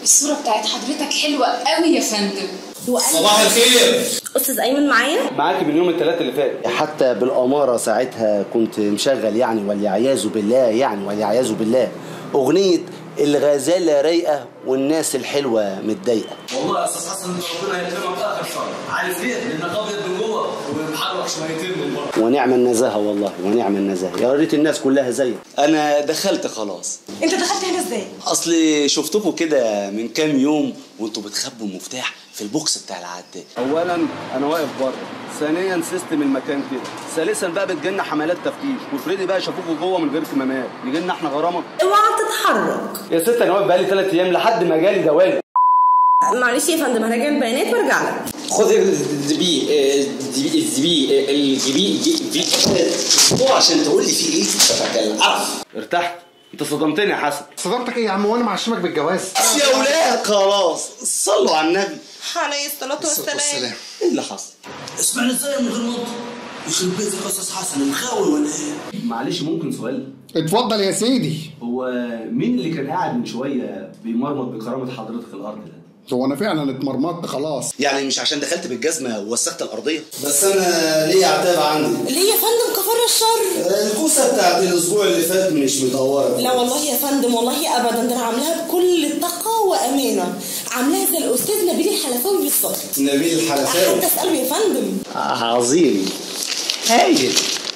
الصورة بتاعت حضرتك حلوة قوي يا فندم صباح الخير استاذ ايمن معايا معاك من يوم الثلاث اللي فات حتى بالاماره ساعتها كنت مشغل يعني والعياذ بالله يعني والعياذ بالله اغنيه الغزاله رايقه والناس الحلوه متضايقه والله يا استاذ حسن ربنا يكرمك اخر شهر عارف ليه؟ لانك ابيض من جوه ومحرك شويتين من بره ونعم النزاهه والله ونعم النزاهه يا ريت الناس كلها زيك انا دخلت خلاص انت دخلت هنا ازاي اصلي شفتكم كده من كام يوم وانتوا بتخبوا المفتاح في البوكس بتاع العداد اولا انا واقف بره ثانيا سيستم المكان كده ثالثا بقى بتجيلنا حملات تفتيش وافرضي بقى شافوكوا جوه من غير كمامات يجي لنا احنا غرامه اوعى تتحرك يا ست انا واقف بقالي ثلاث ايام لحد ما جالي دواجن معلش يا فندم هراجع البيانات وارجع لك خد الزبي الزبي الزبي الجبي جبي هو عشان تقول لي في ايه العرف ارتحت انت صدمتني يا حسن صدمتك ايه يا عم وانا معشمك بالجواز يا ولاد خلاص صلوا على النبي عليه الصلاه والسلام ايه اللي حصل اسمعني ازاي من غير منطق يخرب بيتك يا استاذ حسن مخاول ولا ايه؟ معلش ممكن سؤال اتفضل يا سيدي هو مين اللي كان قاعد من شويه بيمرمط بكرامه حضرتك الارض ده هو انا فعلا اتمرمطت خلاص يعني مش عشان دخلت بالجزمه ووسخت الارضيه بس انا ليا عتاب عندي ليه يا فندم كفر الشر الكوسه بتاعت الاسبوع اللي فات مش مدوره لا والله يا فندم والله ابدا ده انا عاملاها بكل ثقه وامانه عاملاها زي الاستاذ نبيل الحلفاوي بالظبط نبيل الحلفاوي حتى اساله يا فندم عظيم هايل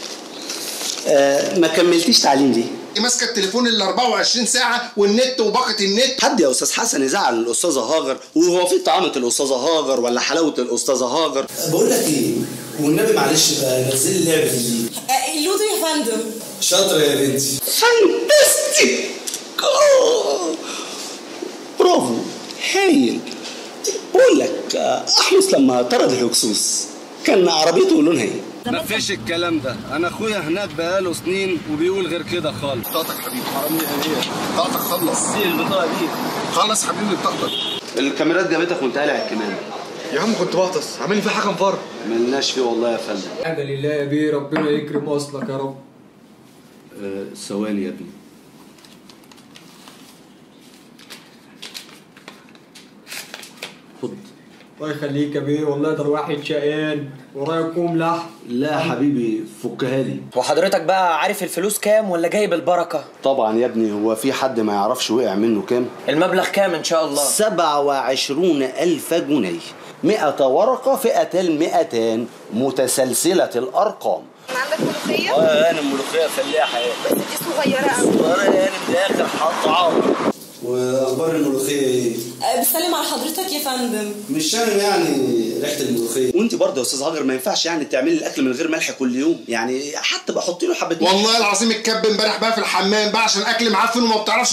آه ما كملتيش تعليم ليه؟ ماسكه التليفون ال 24 ساعه والنت وباقه النت حد يا استاذ حسن يزعل الاستاذه هاجر وهو في طعامه الاستاذه هاجر ولا حلاوه الاستاذه هاجر بقول لك ايه والنبي معلش بقى نزلي اللعبه دي آه، اللودو يا فندم شاطره يا بنتي فانتستيك أوه. برافو هايل بقول لك آه، احمس لما طرد الهكسوس كان عربيته لونها ايه؟ مفيش الكلام ده انا اخويا هناك بقاله سنين وبيقول غير كده خالص بطاقتك حبيبي حرامني ايه بطاقتك خلص دي البطاقه دي خلص حبيبي بطاقتك الكاميرات جابتك وانت قالع الكمام يا عم كنت بغطس عامل لي فيه حاجه مفر ملناش فيه والله يا فندم الحمد لله يا بيه ربنا يكرم اصلك يا رب آه، ثواني يا ابني خد الله يخليك يا بيه والله ده الواحد شقيان ورايا كوم لحم لا يا حبيبي فكها لي وحضرتك بقى عارف الفلوس كام ولا جاي بالبركه طبعا يا ابني هو في حد ما يعرفش وقع منه كام المبلغ كام ان شاء الله سبعة وعشرون ألف جنيه مئة ورقة فئة المئتان متسلسلة الأرقام عندك ملوخيه اه يا هانم ملوخية فلاحة دي صغيره قوي صغيرة يا هانم ده آخر حط عمر وأخبار الملوخية إيه؟ بسلم على حضرتك يا فندم مش شامم يعني ريحة الملوخية وأنت برضه يا أستاذ هاجر ما ينفعش يعني تعملي الأكل من غير ملح كل يوم يعني حتى بحط له حبة ملح. والله العظيم الكب امبارح بقى في الحمام بقى عشان اكل معفن وما بتعرفش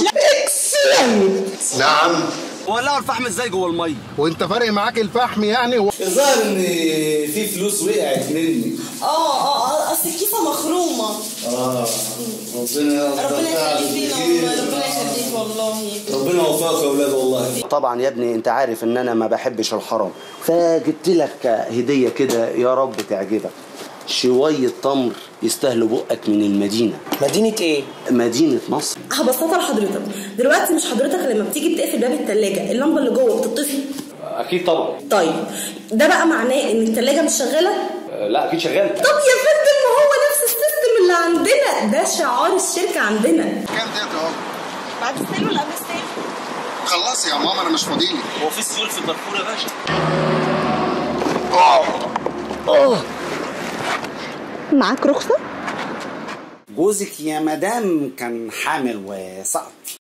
نعم ولعوا الفحم ازاي جوه الميه وانت فارق معاك الفحم يعني و... الظاهر ان في فلوس وقعت مني اه اه اه اصل الكيسه مخرومه اه ربنا ربنا يخليك لينا والله ربنا يخليك والله ربنا يوفقك يا اولاد والله طبعا يا ابني انت عارف ان انا ما بحبش الحرام فجبت لك هديه كده يا رب تعجبك شويه تمر يستاهلوا بقك من المدينه مدينه ايه مدينه مصر هبسطها لحضرتك دلوقتي مش حضرتك لما بتيجي بتقفل باب التلاجة اللمبه اللي جوه بتطفي اكيد طبعا طيب ده بقى معناه ان التلاجة مش شغاله لا اكيد شغال طب يا فندم ما هو نفس السيستم اللي عندنا ده شعار الشركه عندنا كام دقيقه اهو بعد السيل ولا قبل السيل خلصي يا ماما انا مش فاضيلي هو في سيول في الدارفور يا باشا معاك رخصه جوزك يا مدام كان حامل وسقط